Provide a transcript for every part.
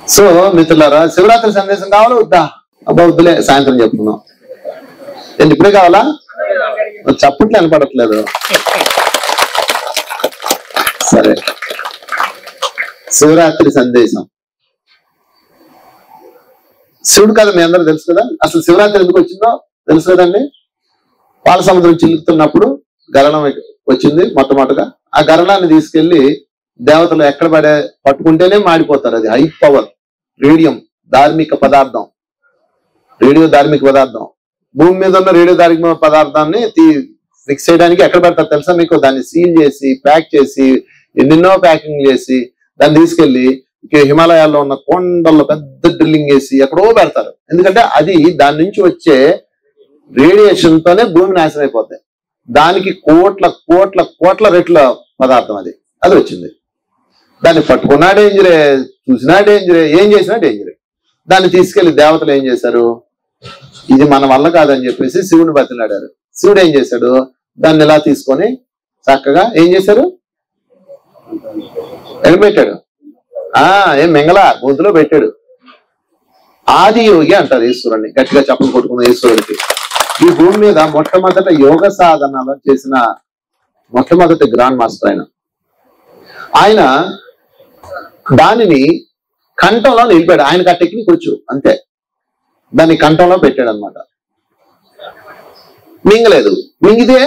So మిత్రులారా శివరాత్రి సందేశం కావాలా వద్దా అబ్బా వద్దులే సాయంత్రం చెప్తున్నాం ఏంటి ఇప్పుడే కావాలా చప్పట్లు వినపడట్లేదు సరే శివరాత్రి సందేశం శివుడు కదా మీ అందరూ తెలుసు కదా అసలు శివరాత్రి ఎందుకు వచ్చిందో తెలుసు కదండి పాల సముద్రం చిల్లుతున్నప్పుడు గరణం వచ్చింది మొట్టమొదటిగా ఆ గరణాన్ని తీసుకెళ్లి దేవతలు ఎక్కడ పడే పట్టుకుంటేనే మాడిపోతారు అది హై పవర్ రేడియం ధార్మిక పదార్థం రేడియో ధార్మిక పదార్థం భూమి మీద ఉన్న రేడియో ధార్మిక పదార్థాన్ని ఫిక్స్ చేయడానికి ఎక్కడ పెడతారు తెలుసా మీకు దాన్ని సీల్ చేసి ప్యాక్ చేసి ఎన్నెన్నో ప్యాకింగ్ చేసి దాన్ని తీసుకెళ్లి ఇక హిమాలయాల్లో ఉన్న కొండల్లో పెద్ద డ్రిల్లింగ్ చేసి ఎక్కడో పెడతారు ఎందుకంటే అది దాని నుంచి వచ్చే రేడియేషన్ తోనే భూమి నాశనం అయిపోతాయి దానికి కోట్ల కోట్ల కోట్ల రెట్ల పదార్థం అది అది వచ్చింది దాన్ని పట్టుకున్నా డేంజరే చూసినా డేంజరే ఏం చేసినా డేంజరే దాన్ని తీసుకెళ్లి దేవతలు ఏం చేశారు ఇది మన వల్ల కాదని చెప్పేసి శివుని బతిలాడారు శివుడు ఏం చేశాడు దాన్ని ఇలా తీసుకొని చక్కగా ఏం చేశారు ఎక్కడ పెట్టాడు ఆ ఏం మెంగళ గొంతులో పెట్టాడు ఆది యోగి అంటారు ఈశ్వరుణ్ణి గట్టిగా చెప్పలు కొట్టుకున్న ఈశ్వరుడికి ఈ భూమి మీద మొట్టమొదట యోగ సాధనలో చేసిన మొట్టమొదటి గ్రాండ్ మాస్టర్ ఆయన ఆయన దానిని కంఠంలో నిలిపాడు ఆయనకు ఆ టెక్నిక్ వచ్చు అంతే దాన్ని కంఠంలో పెట్టాడు అనమాట మింగలేదు మింగితే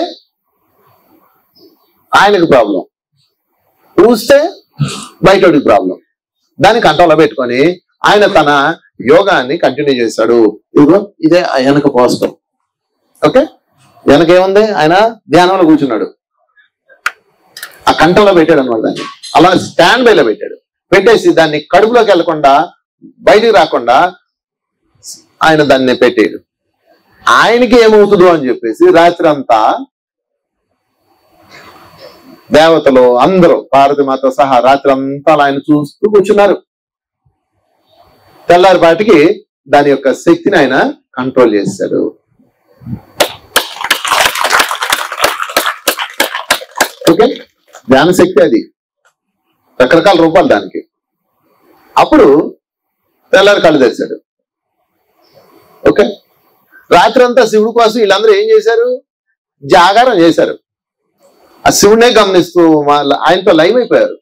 ఆయనకు ప్రాబ్లం ఊస్తే బయటోడికి ప్రాబ్లం దాన్ని కంట్రోల్లో పెట్టుకొని ఆయన తన యోగాన్ని కంటిన్యూ చేశాడు ఇదిగో ఇదే ఆ వెనక పోస్టర్ ఓకే వెనక ఏముంది ఆయన ధ్యానంలో కూర్చున్నాడు ఆ కంఠంలో పెట్టాడు అనమాట దాన్ని అలా స్టాండ్ బైలో పెట్టాడు పెట్టేసి దాన్ని కడుపులోకి వెళ్లకుండా బయటికి రాకుండా ఆయన దాన్ని పెట్టాడు ఆయనకి ఏమవుతుందో అని చెప్పేసి రాత్రి అంతా దేవతలు అందరూ పార్వతి మాత సహా రాత్రి అంతా అలా ఆయన చూస్తూ కూర్చున్నారు తెల్లారిపాటికి దాని యొక్క శక్తిని ఆయన కంట్రోల్ చేశాడు ఓకే ధ్యాన శక్తి అది రకరకాల రూపాలు దానికి అప్పుడు తెల్లారి కళ్ళు తెరిచాడు ఓకే రాత్రి అంతా శివుడి కోసం వీళ్ళందరూ ఏం చేశారు జాగారం చేశారు ఆ శివుడే గమనిస్తూ వాళ్ళ- ఆయనతో లైవ్ అయిపోయారు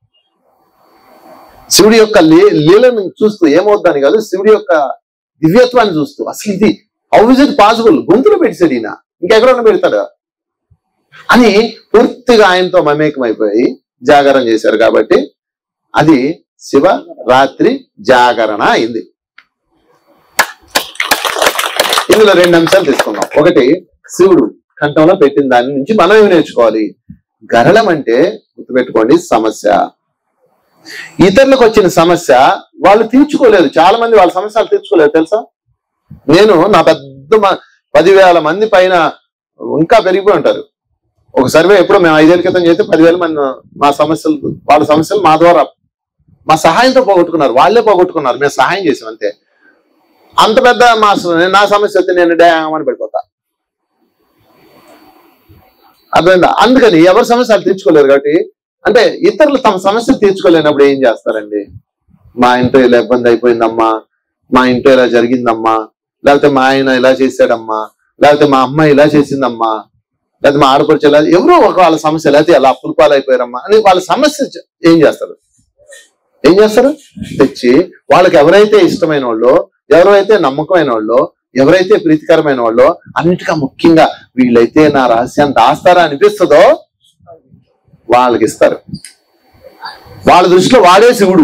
శివుడి యొక్క లీ- లీలను చూస్తూ ఏమవుద్దని కాదు శివుడి యొక్క దివ్యత్వాన్ని చూస్తూ అసలు ఇది హౌ ఇస్ ఇట్ పాసిబుల్ గొంతులో పెట్టాడు ఈయన ఇంకెక్కడన్నా పెడతాడా అని పూర్తిగా ఆయనతో మమేకం అయిపోయి జాగరణ చేశారు కాబట్టి అది శివ రాత్రి జాగరణ అయింది ఇందులో రెండు అంశాలు తీసుకుందాం ఒకటి శివుడు కంఠంలో పెట్టిన దాని నుంచి మనం ఏమి నేర్చుకోవాలి గరళం అంటే గుర్తుపెట్టుకోండి సమస్య ఇతరులకు వచ్చిన సమస్య వాళ్ళు తీర్చుకోలేరు చాలా మంది వాళ్ళ సమస్యలు తీర్చుకోలేరు తెలుసా నేను నా పెద్ద మ- పదివేల మంది పైన ఇంకా పెరిగిపోయి ఉంటారు ఒక సర్వే ఎప్పుడో మేము ఐదేళ్ల క్రితం చేస్తే పదివేల మంది మా సమస్యలు వాళ్ళ సమస్యలు మా ద్వారా మా సహాయంతో పోగొట్టుకున్నారు వాళ్ళే పోగొట్టుకున్నారు మేము సహాయం చేసాం అంతే అంత పెద్ద మా స- నా సమస్య వస్తే నేను డ్యామ్ అని పడిపోతా అర్థమైందా అందుకని ఎవరి సమస్యలు తీర్చుకోలేరు కాబట్టి అంటే ఇతరులు తమ సమస్య తీర్చుకోలేనప్పుడు ఏం చేస్తారండి మా ఇంట్లో ఇలా ఇబ్బంది అయిపోయిందమ్మా మా ఇంట్లో ఇలా జరిగిందమ్మా లేకపోతే మా ఆయన ఇలా చేశాడమ్మా లేకపోతే మా అమ్మ ఇలా చేసిందమ్మా లేకపోతే మా ఆడపడుచు ఇలా ఎవరో ఒక వాళ్ళ సమస్య లేకపోతే ఎలా అప్పుల పాలైపోయారమ్మా అని వాళ్ళ సమస్య చ- ఏం చేస్తారు ఏం చేస్తారు తెచ్చి వాళ్ళకి ఎవరైతే ఇష్టమైన వాళ్ళు ఎవరైతే నమ్మకమైన వాళ్ళు ఎవరైతే ప్రీతికరమైన వాళ్ళు అన్నిటిగా ముఖ్యంగా వీళ్ళైతే నా రహస్యాన్ని దాస్తారా అనిపిస్తుందో వాళ్ళకి ఇస్తారు వాళ్ళ దృష్టిలో వాడే శివుడు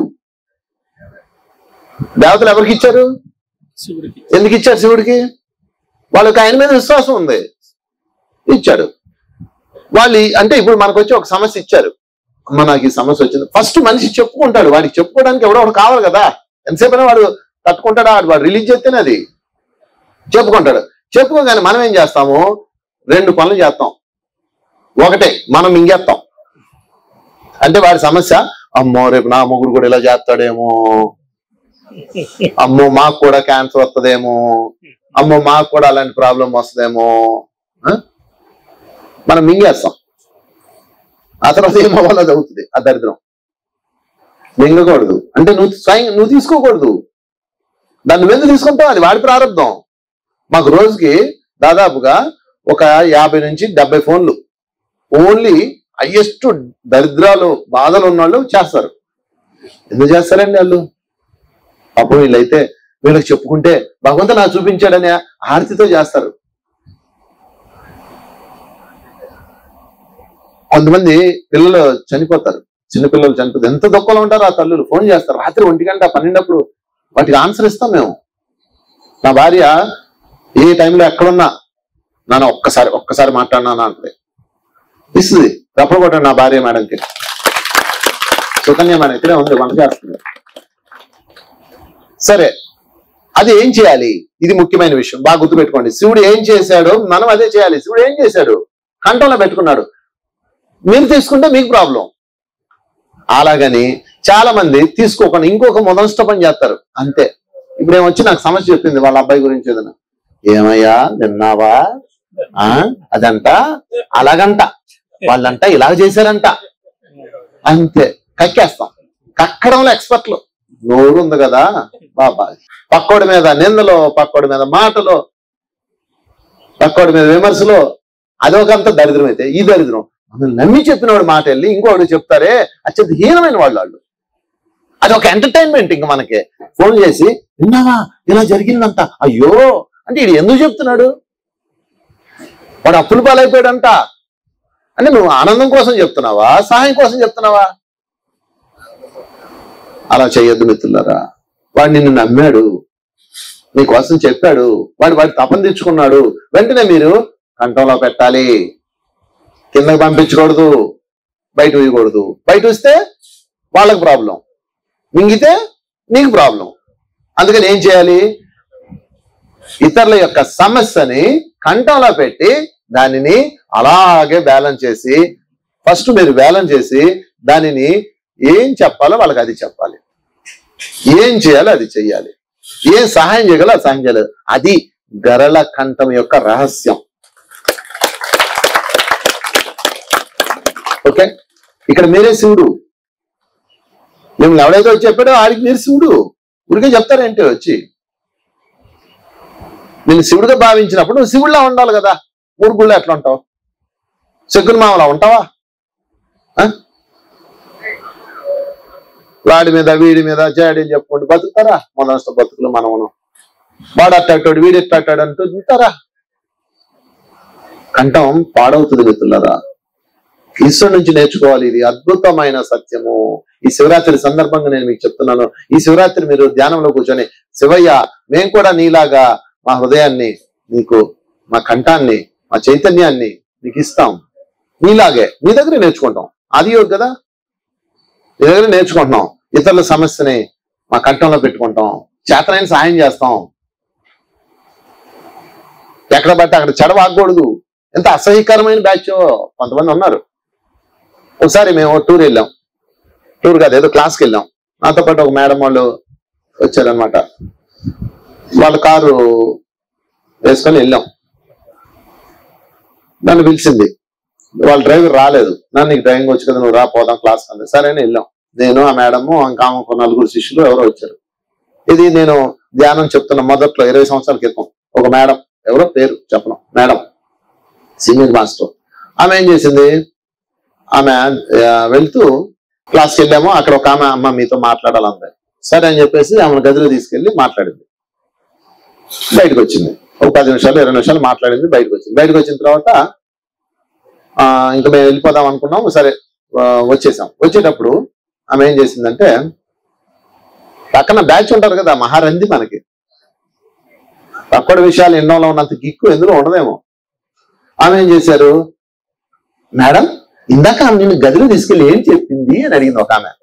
దేవతలు ఎవరికి ఇచ్చారు శివుడికి ఎందుకు ఇచ్చారు శివుడికి వాళ్ళకి ఆయన మీద విశ్వాసం ఉంది ఇచ్చాడు వాళ్ళు ఈ- అంటే ఇప్పుడు మనకు వచ్చి ఒక సమస్య ఇచ్చారు అమ్మ నాకు ఈ సమస్య వచ్చింది ఫస్ట్ మనిషి చెప్పుకుంటాడు వాడికి చెప్పుకోవడానికి ఎవడో ఒకడు కావాలి కదా ఎంతసేపు అయినా వాడు తట్టుకుంటాడా వాడు వాడు రిలీజ్ చేస్తేనే అది చెప్పుకుంటాడు చెప్పుకోగానే మనం ఏం చేస్తాము రెండు పనులు చేస్తాం ఒకటే మనం మింగేస్తాం అంటే వాడి సమస్య అమ్మో రేపు నా మొగుడు కూడా ఇలా చేస్తాడేమో అమ్మో మాకు కూడా క్యాన్సర్ వస్తుందేమో అమ్మో మాకు కూడా అలాంటి ప్రాబ్లం వస్తుందేమో ఆ? మనం మింగేస్తాం ఆ తర్వాత ఏమవ్వాలో అది అవుతుంది ఆ దరిద్రం మింగకూడదు అంటే నువ్వు స్వయం నువ్వు తీసుకోకూడదు దాన్ని నువ్వు ఎందుకు తీసుకుంటావు అది వాడి ప్రారంభం మాకు రోజుకి దాదాపుగా ఒక యాభై నుంచి డెబ్బై ఫోన్లు ఓన్లీ హైయెస్ట్ దరిద్రాలు బాధలు ఉన్న వాళ్ళు చేస్తారు ఎందుకు చేస్తారండి వాళ్ళు పాపం వీళ్ళైతే వీళ్ళకి చెప్పుకుంటే భగవంతుడు నాకు చూపించాడని ఆర్తితో చేస్తారు కొంతమంది పిల్లలు చనిపోతారు చిన్న పిల్లలు చనిపోతారు ఎంత దుఃఖంలో ఉంటారు ఆ తల్లులు ఫోన్ చేస్తారు రాత్రి ఒంటి గంట పన్నెండప్పుడు వాటికి ఆన్సర్ ఇస్తాం మేము నా భార్య ఏ టైంలో ఎక్కడున్నా నాన్న ఒక్కసారి ఒక్కసారి మాట్లాడినా అంటది ఇస్తుంది తప్ప కొట్టండి నా భార్య మేడంకి సుకన్య మేడం ఇక్కడే ఉంది వంట చేస్తుంది సరే అది ఏం చేయాలి ఇది ముఖ్యమైన విషయం బాగా గుర్తుపెట్టుకోండి శివుడు ఏం చేశాడో మనం అదే చేయాలి శివుడు ఏం చేశాడు కంఠంలో పెట్టుకున్నాడు మీరు తీసుకుంటే మీకు ప్రాబ్లం అలాగని చాలా మంది తీసుకోకుండా ఇంకొక మొదలుష్ట పని చేస్తారు అంతే ఇప్పుడు ఏమొచ్చి నాకు సమస్య చెప్పింది వాళ్ళ అబ్బాయి గురించి ఏదైనా ఏమయ్యా విన్నావా ఆ అదంట అలాగంట వాళ్ళంట ఇలాగ చేశారంట అంతే కక్కేస్తాం కక్కడంలో ఎక్స్పర్ట్లు నోరు ఉంది కదా బాబా పక్కోడి మీద నిందలో పక్కోడి మీద మాటలో పక్కోడి మీద విమర్శలో అదొకంత దరిద్రం అయితే ఈ దరిద్రం మనల్ని నమ్మి చెప్పినవాడు మాట వెళ్ళి ఇంకోటి చెప్తారే అత్యంత హీనమైన వాళ్ళు వాళ్ళు అది ఒక ఎంటర్టైన్మెంట్ ఇంక మనకి ఫోన్ చేసి విన్నావా ఇలా జరిగిందంట అయ్యో అంటే ఇది ఎందుకు చెప్తున్నాడు వాడు అప్పులు పాలైపోయాడంట అంటే నువ్వు ఆనందం కోసం చెప్తున్నావా సహాయం కోసం చెప్తున్నావా అలా చేయొద్దు మిత్రులారా వాడు నిన్ను నమ్మాడు నీ కోసం చెప్పాడు వాడు వాడి తపన తెచ్చుకున్నాడు వెంటనే మీరు కంఠంలో పెట్టాలి కిందకి పంపించకూడదు బయట వేయకూడదు బయట వస్తే వాళ్ళకి ప్రాబ్లం మింగితే నీకు ప్రాబ్లం అందుకని ఏం చేయాలి ఇతరుల యొక్క సమస్యని కంఠంలో పెట్టి దానిని అలాగే బ్యాలెన్స్ చేసి ఫస్ట్ మీరు బ్యాలెన్స్ చేసి దానిని ఏం చెప్పాలో వాళ్ళకి అది చెప్పాలి ఏం చేయాలో అది చెయ్యాలి ఏం సహాయం చేయగలో అది సహాయం చేయలేదు అది గరళ కంఠం యొక్క రహస్యం ఓకే ఇక్కడ మీరే శివుడు మిమ్మల్ని ఎవడైతే వచ్చి చెప్పాడో ఆడికి మీరు శివుడు ఊరికే చెప్తారేంటి వచ్చి నేను శివుడిగా భావించినప్పుడు నువ్వు శివుడిలా ఉండాలి కదా ఊరుగుళ్ళో ఎట్లా ఉంటావు శకుని మామలా ఉంటావా ఆ? వాడి మీద వీడి మీద జాడి అని చెప్పుకుంటూ బతుకుతారా మొదలస్త బతుకులు మనమును వాడు అట్టాడు వీడు ఎట్టాడు అంటూ ఉంటారా కంఠం పాడవుతుంది మిత్రులరా ఈశ్వరు నుంచి నేర్చుకోవాలి ఇది అద్భుతమైన సత్యము ఈ శివరాత్రి సందర్భంగా నేను మీకు చెప్తున్నాను ఈ శివరాత్రి మీరు ధ్యానంలో కూర్చొని శివయ్య మేము కూడా నీలాగా మా హృదయాన్ని నీకు మా కంఠాన్ని మా చైతన్యాన్ని నీకు ఇస్తాం నీలాగే నీ దగ్గర నేర్చుకుంటాం అది యోగ్ కదా నీ దగ్గర నేర్చుకుంటున్నాం ఇతరుల సమస్యని మా కంఠంలో పెట్టుకుంటాం చేతనైన సాయం చేస్తాం ఎక్కడ పడితే అక్కడ చెడవాగకూడదు ఎంత అసహ్యకరమైన బ్యాచ్ కొంతమంది ఉన్నారు ఒకసారి మేము టూర్ వెళ్ళాం టూర్ కాదు ఏదో క్లాస్కి వెళ్ళాం నాతో పాటు ఒక మేడం వాళ్ళు వచ్చారనమాట వాళ్ళ కారు వేసుకొని వెళ్ళాం నన్ను పిలిచింది వాళ్ళ డ్రైవర్ రాలేదు నన్ను నీకు డ్రైవింగ్ వచ్చి కదా నువ్వు రా పోదాం క్లాస్ అంది సరే అని వెళ్ళాం నేను ఆ మేడము ఇంకా ఒక నలుగురు శిష్యులు ఎవరో వచ్చారు ఇది నేను ధ్యానం చెప్తున్న మొదట్లో ఇరవై సంవత్సరాల క్రితం ఒక మేడం ఎవరో పేరు చెప్పను మేడం సీనియర్ మాస్టర్ ఆమె ఏం చేసింది ఆమె ఆ, వెళ్తూ క్లాస్కి వెళ్ళాము అక్కడ ఒక ఆమె అమ్మ మీతో మాట్లాడాలంది సరే అని చెప్పేసి ఆమెను గదిలో తీసుకెళ్లి మాట్లాడింది బయటకు వచ్చింది ఒక పది నిమిషాలు ఇరవై నిమిషాలు మాట్లాడింది బయటకు వచ్చింది బయటకు వచ్చిన తర్వాత ఆ, ఇంకా మేము వెళ్ళిపోదాం అనుకున్నాం సరే ఆ, వచ్చేసాం వచ్చేటప్పుడు ఆమె ఏం చేసిందంటే పక్కన బ్యాచ్ ఉంటారు కదా మహారంది మనకి తక్కువ విషయాలు ఎన్నోలో ఉన్నంత గిక్కు ఎందులో ఉండదేమో ఆమె ఏం చేశారు మేడం ఇందాక ఆమె నిన్ను గదిలో తీసుకెళ్ళి ఏం చెప్పింది అని అడిగింది ఒక ఆమె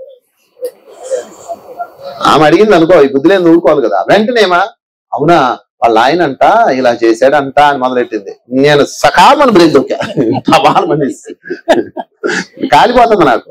ఆమె అడిగింది అనుకో ఈ బుద్ధిలేని ఊరుకోవాలి కదా వెంటనేమా అవునా వాళ్ళ ఆయన అంట ఇలా చేశాడంట అని మొదలెట్టింది నేను సకామని బ్రేక్ దొక్కా టపాల్మని కాలిపోతుంది నాకు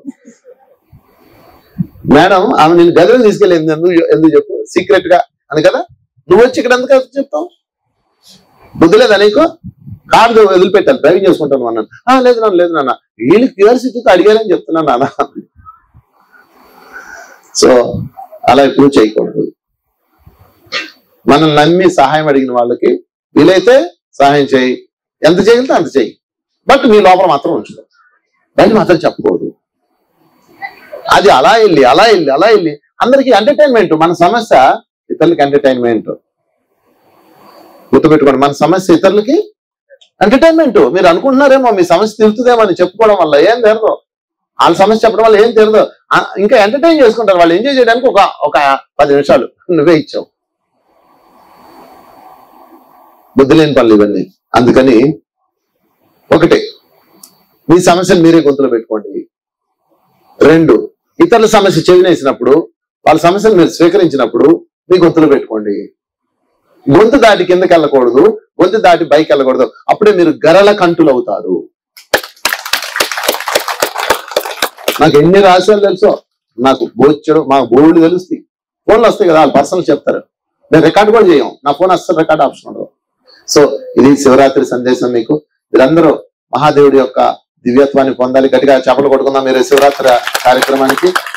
మేడం ఆమె నేను గదిలో తీసుకెళ్ళింది ఎందుకు ఎందుకు చెప్పు సీక్రెట్ గా అని కదా నువ్వు వచ్చి ఇక్కడ ఎందుకు చెప్తావు బుద్ధి లేదా నీకు కారు వదిలిపెట్టాలి డ్రైవింగ్ చేసుకుంటాను అన్నాను "ఆ, లేదు నాన్న లేదు నాన్న వీళ్ళు క్యూరియాసిటీతో అడిగారని చెప్తున్నాను నాన్న సో అలా ఎప్పుడు చేయకూడదు మనం నమ్మి సహాయం అడిగిన వాళ్ళకి వీలైతే సహాయం చేయి ఎంత చేయగలితే అంత చేయి బట్ మీ లోపల మాత్రం ఉంచుకో బయట మాత్రం చెప్పకూడదు అది అలా వెళ్ళి అలా వెళ్ళి అలా వెళ్ళి అందరికి ఎంటర్టైన్మెంట్ మన సమస్య ఇతరులకి ఎంటర్టైన్మెంట్ గుర్తుపెట్టుకోండి మన సమస్య ఇతరులకి ఎంటర్టైన్మెంట్ మీరు అనుకుంటున్నారేమో మీ సమస్య తీరుతుందేమో అని చెప్పుకోవడం వల్ల ఏం తీరదు వాళ్ళ సమస్య చెప్పడం వల్ల ఏం తీరదు ఆ, ఇంకా ఎంటర్టైన్ చేసుకుంటారు వాళ్ళు ఎంజాయ్ చేయడానికి ఒక ఒక పది నిమిషాలు నువ్వే ఇచ్చావు బుద్ధి లేని పనులు ఇవన్నీ అందుకని ఒకటి మీ సమస్యను మీరే గొంతులో పెట్టుకోండి రెండు ఇతరుల సమస్య చెవినేసినప్పుడు వాళ్ళ సమస్యను మీరు స్వీకరించినప్పుడు మీ గొంతులో పెట్టుకోండి గొంతు దాటి కిందకి వెళ్ళకూడదు గొంతు దాటి పైకి వెళ్ళకూడదు అప్పుడే మీరు గరళ కంటులు అవుతారు నాకు ఎన్ని రహస్యాలు తెలుసో నాకు బోచ్చడు మా బోర్డు తెలుస్తాయి ఫోన్లు వస్తాయి కదా వాళ్ళు పర్సనల్ చెప్తారు నేను రికార్డ్ కూడా చేయం నా ఫోన్ అస్సలు రికార్డ్ ఆప్షన్ ఉండదు సో ఇది శివరాత్రి సందేశం మీకు మీరందరూ మహాదేవుడి యొక్క దివ్యత్వాన్ని పొందాలి గట్టిగా చెప్పలు కొట్టుకుందాం మీరు శివరాత్రి కార్యక్రమానికి